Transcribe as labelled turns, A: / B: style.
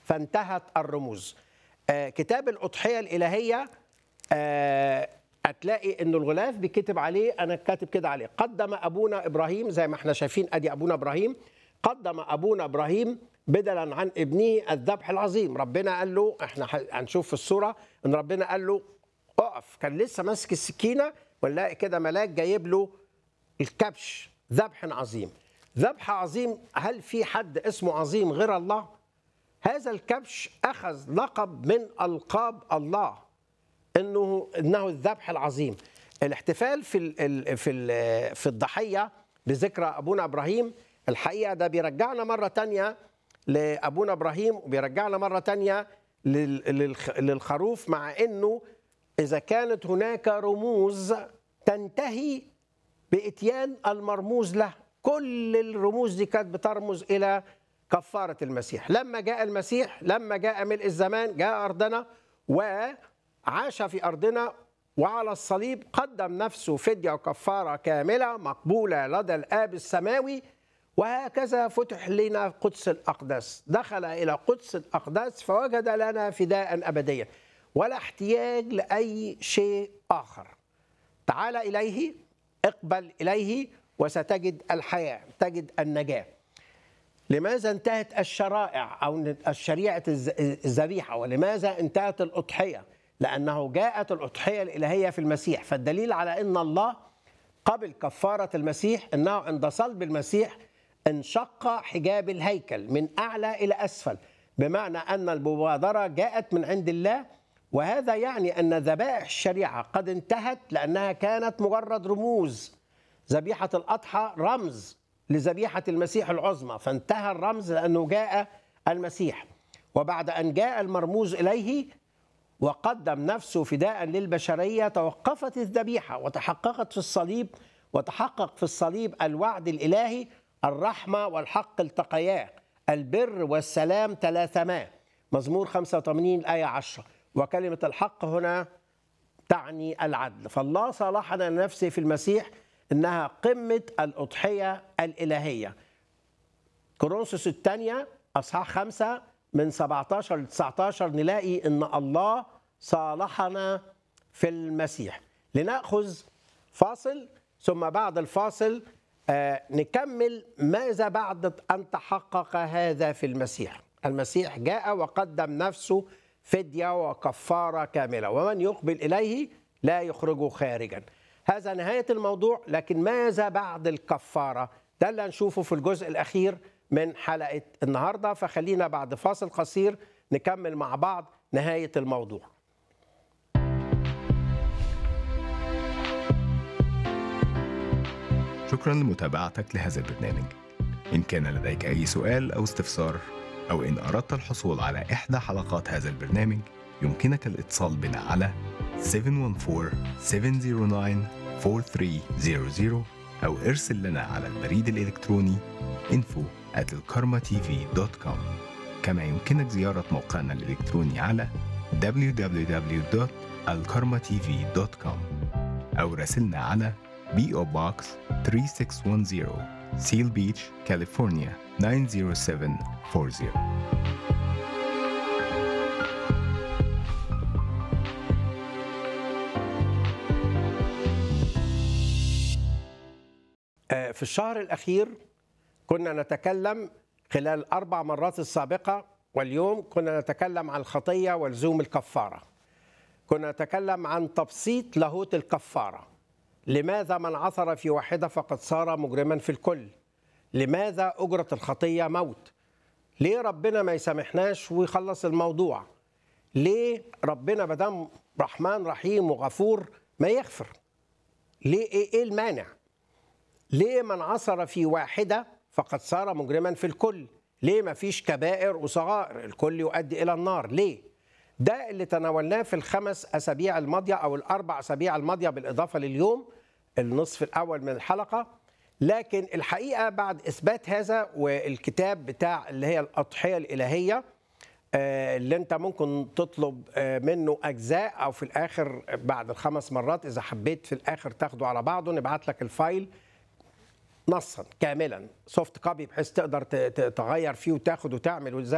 A: فانتهت الرموز آه، كتاب الأضحية الإلهية آه، هتلاقي ان الغلاف بيكتب عليه انا كاتب كده عليه قدم ابونا ابراهيم زي ما احنا شايفين ادي ابونا ابراهيم قدم ابونا ابراهيم بدلا عن ابنه الذبح العظيم ربنا قال له احنا هنشوف في الصوره ان ربنا قال له اقف كان لسه ماسك السكينه ونلاقي كده ملاك جايب له الكبش ذبح عظيم ذبح عظيم هل في حد اسمه عظيم غير الله هذا الكبش اخذ لقب من القاب الله انه انه الذبح العظيم الاحتفال في ال في ال في الضحيه بذكرى ابونا ابراهيم الحقيقه ده بيرجعنا مره تانية لابونا ابراهيم وبيرجعنا مره تانية للخروف مع انه اذا كانت هناك رموز تنتهي باتيان المرموز له كل الرموز دي كانت بترمز الى كفاره المسيح لما جاء المسيح لما جاء ملء الزمان جاء ارضنا وعاش في ارضنا وعلى الصليب قدم نفسه فديه وكفاره كامله مقبوله لدى الاب السماوي وهكذا فتح لنا قدس الاقداس دخل الى قدس الاقداس فوجد لنا فداء ابديا ولا احتياج لاي شيء اخر تعال اليه اقبل اليه وستجد الحياه تجد النجاه لماذا انتهت الشرائع او الشريعه الذبيحه ولماذا انتهت الاضحيه لانه جاءت الاضحيه الالهيه في المسيح فالدليل على ان الله قبل كفاره المسيح انه عند صلب المسيح انشق حجاب الهيكل من اعلى الى اسفل بمعنى ان المبادره جاءت من عند الله وهذا يعني ان ذبائح الشريعه قد انتهت لانها كانت مجرد رموز ذبيحه الاضحى رمز لذبيحه المسيح العظمى فانتهى الرمز لانه جاء المسيح وبعد ان جاء المرموز اليه وقدم نفسه فداء للبشريه توقفت الذبيحه وتحققت في الصليب وتحقق في الصليب الوعد الالهي الرحمه والحق التقيا البر والسلام تلاثما مزمور 85 الايه 10 وكلمه الحق هنا تعني العدل فالله صالحنا لنفسه في المسيح انها قمه الاضحيه الالهيه كورنثوس الثانيه اصحاح خمسة من 17 ل 19 نلاقي ان الله صالحنا في المسيح لناخذ فاصل ثم بعد الفاصل آه نكمل ماذا بعد ان تحقق هذا في المسيح المسيح جاء وقدم نفسه فديه وكفاره كامله ومن يقبل اليه لا يخرجه خارجا هذا نهايه الموضوع لكن ماذا بعد الكفاره ده اللي هنشوفه في الجزء الاخير من حلقه النهارده فخلينا بعد فاصل قصير نكمل مع بعض نهايه الموضوع
B: شكرا لمتابعتك لهذا البرنامج إن كان لديك أي سؤال أو استفسار أو إن أردت الحصول على إحدى حلقات هذا البرنامج يمكنك الاتصال بنا على 714-709-4300 أو ارسل لنا على البريد الإلكتروني info at الكارما كما يمكنك زيارة موقعنا الإلكتروني على www.alkarmatv.com أو راسلنا على PO Box 3610 Seal Beach, California 90740
A: في الشهر الأخير كنا نتكلم خلال الأربع مرات السابقة واليوم كنا نتكلم عن الخطية ولزوم الكفارة كنا نتكلم عن تبسيط لاهوت الكفارة لماذا من عثر في واحدة فقد صار مجرما في الكل لماذا أجرة الخطية موت ليه ربنا ما يسامحناش ويخلص الموضوع ليه ربنا مدام رحمن رحيم وغفور ما يغفر ليه ايه, إيه المانع ليه من عثر في واحدة فقد صار مجرما في الكل ليه ما فيش كبائر وصغائر الكل يؤدي إلى النار ليه ده اللي تناولناه في الخمس أسابيع الماضية أو الأربع أسابيع الماضية بالإضافة لليوم النصف الأول من الحلقة لكن الحقيقة بعد إثبات هذا والكتاب بتاع اللي هي الأضحية الإلهية اللي انت ممكن تطلب منه اجزاء او في الاخر بعد الخمس مرات اذا حبيت في الاخر تاخده على بعضه نبعت لك الفايل نصا كاملا سوفت كوبي بحيث تقدر تغير فيه وتاخد وتعمل